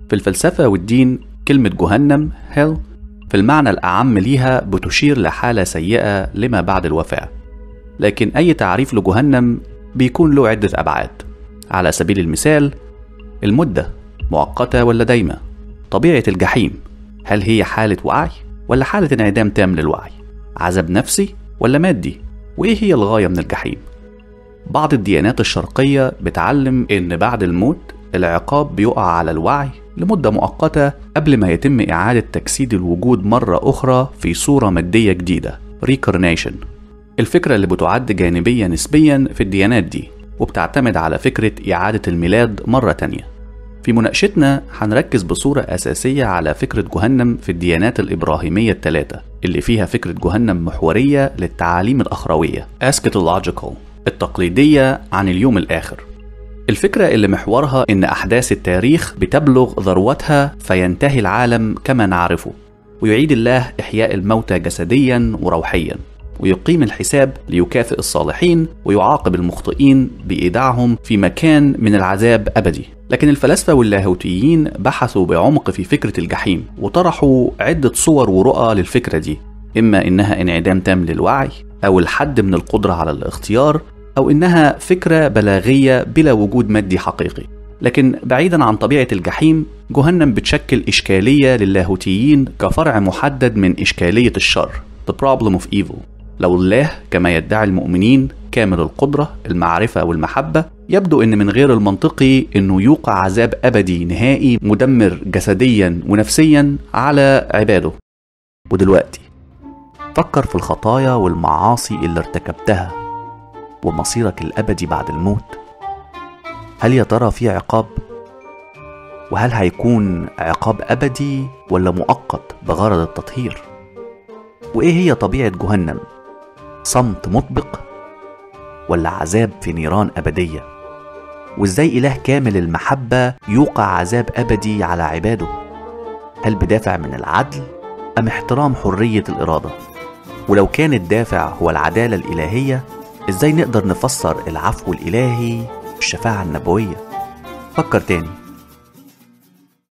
في الفلسفة والدين كلمة جهنم هيل في المعنى الأعم ليها بتشير لحالة سيئة لما بعد الوفاة لكن أي تعريف لجهنم بيكون له عدة أبعاد على سبيل المثال المدة مؤقتة ولا دايمة طبيعة الجحيم هل هي حالة وعي ولا حالة انعدام تام للوعي عذاب نفسي ولا مادي وإيه هي الغاية من الجحيم بعض الديانات الشرقية بتعلم إن بعد الموت العقاب بيقع على الوعي لمدة مؤقتة قبل ما يتم إعادة تجسيد الوجود مرة أخرى في صورة مادية جديدة Reincarnation الفكرة اللي بتعد جانبية نسبيا في الديانات دي وبتعتمد على فكرة إعادة الميلاد مرة تانية في مناقشتنا هنركز بصورة أساسية على فكرة جهنم في الديانات الإبراهيمية الثلاثة اللي فيها فكرة جهنم محورية للتعاليم الأخروية Eschatological التقليدية عن اليوم الآخر الفكرة اللي محورها إن أحداث التاريخ بتبلغ ذروتها فينتهي العالم كما نعرفه ويعيد الله إحياء الموتى جسديا وروحيا ويقيم الحساب ليكافئ الصالحين ويعاقب المخطئين بإيداعهم في مكان من العذاب أبدي لكن الفلاسفة واللاهوتيين بحثوا بعمق في فكرة الجحيم وطرحوا عدة صور ورؤى للفكرة دي إما إنها انعدام تام للوعي أو الحد من القدرة على الاختيار أو إنها فكرة بلاغية بلا وجود مادي حقيقي لكن بعيدا عن طبيعة الجحيم جهنم بتشكل إشكالية للاهوتيين كفرع محدد من إشكالية الشر The problem of evil لو الله كما يدعي المؤمنين كامل القدرة المعرفة والمحبة يبدو أن من غير المنطقي أنه يوقع عذاب أبدي نهائي مدمر جسديا ونفسيا على عباده ودلوقتي فكر في الخطايا والمعاصي اللي ارتكبتها ومصيرك الأبدي بعد الموت هل يا ترى في عقاب؟ وهل هيكون عقاب أبدي ولا مؤقت بغرض التطهير؟ وإيه هي طبيعة جهنم؟ صمت مطبق ولا عذاب في نيران أبدية؟ وإزاي إله كامل المحبة يوقع عذاب أبدي على عباده؟ هل بدافع من العدل أم احترام حرية الإرادة؟ ولو كان الدافع هو العدالة الإلهية ازاي نقدر نفسر العفو الإلهي والشفاعة النبوية فكر تاني